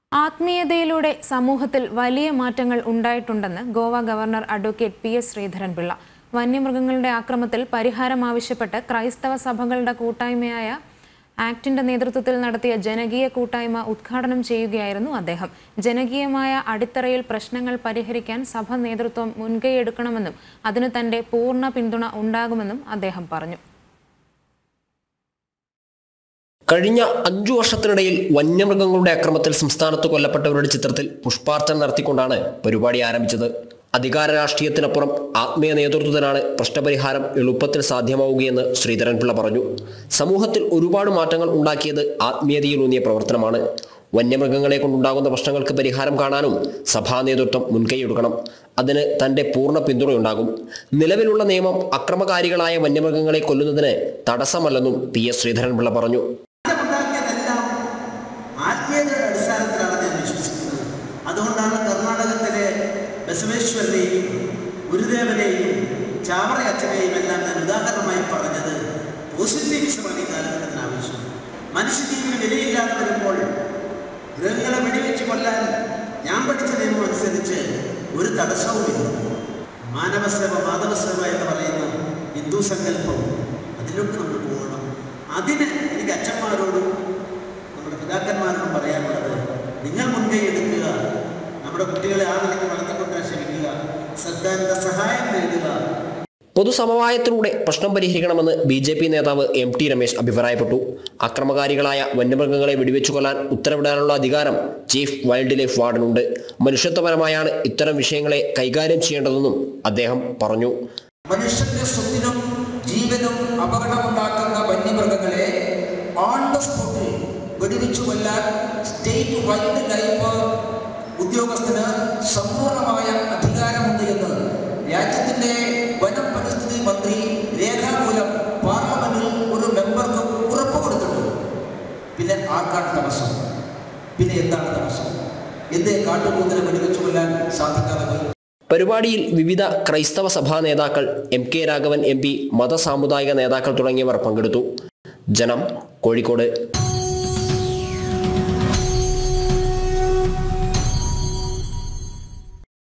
ആത്മീയതയിലൂടെ സമൂഹത്തിൽ വലിയ മാറ്റങ്ങൾ ഉണ്ടായിട്ടുണ്ടെന്ന് Goa governor advocate P S Sreedharan Pillai വന്യമൃഗങ്ങളുടെ ആക്രമത്തിൽ പരിഹാരം ആവശ്യപ്പെട്ട് ക്രൈസ്തവ സഭകളുടെ കൂട്ടായ്മയായ ആക്ടിന്റെ നേതൃത്വത്തിൽ നടത്തിയ ജനകീയ കൂട്ടായ്മ ഉദ്ഘാടനം ചെയ്യുകയായിരുന്നു അദ്ദേഹം ജനകീയമായ അടിത്തറയിൽ പ്രശ്നങ്ങൾ പരിഹരിക്കാൻ സഭ നേതൃത്വം മുൻകൈയെടുക്കണമെന്നും അതിന് തന്റെ പൂർണ്ണ പിന്തുണ ഉണ്ടാകുമെന്നും അദ്ദേഹം പറഞ്ഞു കഴിഞ്ഞ അഞ്ചു വർഷത്തിനിടയിൽ വന്യമൃഗങ്ങളുടെ അക്രമത്തിൽ സംസ്ഥാനത്ത് കൊല്ലപ്പെട്ടവരുടെ ചിത്രത്തിൽ പുഷ്പാർച്ചന നടത്തിക്കൊണ്ടാണ് പരിപാടി ആരംഭിച്ചത് അധികാര രാഷ്ട്രീയത്തിനപ്പുറം ആത്മീയ നേതൃത്വത്തിനാണ് പ്രശ്നപരിഹാരം എളുപ്പത്തിൽ സാധ്യമാവുകയെന്ന് ശ്രീധരൻപിള്ള പറഞ്ഞു സമൂഹത്തിൽ ഒരുപാട് മാറ്റങ്ങൾ ഉണ്ടാക്കിയത് ആത്മീയതയിലൂന്നിയ പ്രവർത്തനമാണ് വന്യമൃഗങ്ങളെ കൊണ്ടുണ്ടാകുന്ന പ്രശ്നങ്ങൾക്ക് പരിഹാരം കാണാനും സഭാ നേതൃത്വം മുൻകൈയെടുക്കണം അതിന് തന്റെ പൂർണ്ണ പിന്തുണയുണ്ടാകും നിലവിലുള്ള നിയമം അക്രമകാരികളായ വന്യമൃഗങ്ങളെ കൊല്ലുന്നതിന് തടസ്സമല്ലെന്നും പി എസ് ശ്രീധരൻപിള്ള പറഞ്ഞു ഉണ്ടാക്കിയതെല്ലാം ആത്മീയതയുടെ അടിസ്ഥാനത്തിലാണ് ഞാൻ വിശ്വസിക്കുന്നത് അതുകൊണ്ടാണ് കർണാടകത്തിലെ ബസവേശ്വരനെയും ഗുരുദേവനെയും ചാവറ അച്ഛനെയും എല്ലാം ഞാൻ ഉദാഹരണമായി പറഞ്ഞത് പോസിറ്റീവിസമാണ് ഈ കാലഘട്ടത്തിന് ആവശ്യം മനുഷ്യജീവിന് വിലയില്ലാതെ വരുമ്പോൾ ഗൃഹങ്ങളെ വെടിവെച്ച് കൊല്ലാൻ ഞാൻ പഠിച്ച നിയമം അനുസരിച്ച് ഒരു തടസ്സവുമില്ല മാനവസേവ മാധവസേവ എന്ന് പറയുന്ന ഹിന്ദു സങ്കല്പം അതിലോട്ട് നമ്മൾ പോകണം അതിന് എനിക്ക് അച്ഛന്മാരോടും നമ്മുടെ പിതാക്കന്മാരോടും പറയാനുള്ളത് നിങ്ങൾ മുൻകൈ എടുക്കുക നമ്മുടെ കുട്ടികളെ ആ നിലയ്ക്ക് വളർത്തിക്കൊണ്ടുവരാൻ ശ്രമിക്കുക സർക്കാരിൻ്റെ സഹായം നേടുക പൊതുസമവായത്തിലൂടെ പ്രശ്നം പരിഹരിക്കണമെന്ന് ബി ജെ പി നേതാവ് എം ടി രമേശ് അഭിപ്രായപ്പെട്ടു അക്രമകാരികളായ വന്യമൃഗങ്ങളെ വെടിവെച്ചു കൊല്ലാൻ ഉത്തരവിടാനുള്ള അധികാരം ചീഫ് വൈൽഡ് ലൈഫ് വാർഡനുണ്ട് മനുഷ്യത്വപരമായാണ് ഇത്തരം വിഷയങ്ങളെ കൈകാര്യം ചെയ്യേണ്ടതെന്നും അദ്ദേഹം പറഞ്ഞു മനുഷ്യന്റെ സ്വത്തിനും ജീവനും അപകടമുണ്ടാക്കുന്ന വന്യമൃഗങ്ങളെ ഓൺ ദ സ്പോട്ടിൽ വെടിവെച്ചു കൊല്ലാൻ സ്റ്റേറ്റ് വൈൽഡ് ലൈഫ് ഉദ്യോഗസ്ഥന് സമ്പൂർണമായ അധികാരമുണ്ട് എന്ന് രാജ്യത്തിന്റെ വനം പരിസ്ഥിതി മന്ത്രി രേഖാമൂലം പാർലമെന്റിൽ ഒരു മെമ്പർക്ക് ഉറപ്പ് കൊടുത്തിട്ടുണ്ട് പിന്നെ ആർക്കാണ് തടസ്സം പിന്നെ എന്താണ് തടസ്സം എന്തേ കാട്ടുകൂന്തലെ വെടിവെച്ചു കൊല്ലാൻ സാധിക്കാതെ പോയി പരിപാടിയിൽ വിവിധ ക്രൈസ്തവ സഭാ നേതാക്കൾ M K Raghavan M P മത സാമുദായിക നേതാക്കൾ തുടങ്ങിയവർ പങ്കെടുത്തു ജനം കോഴിക്കോട്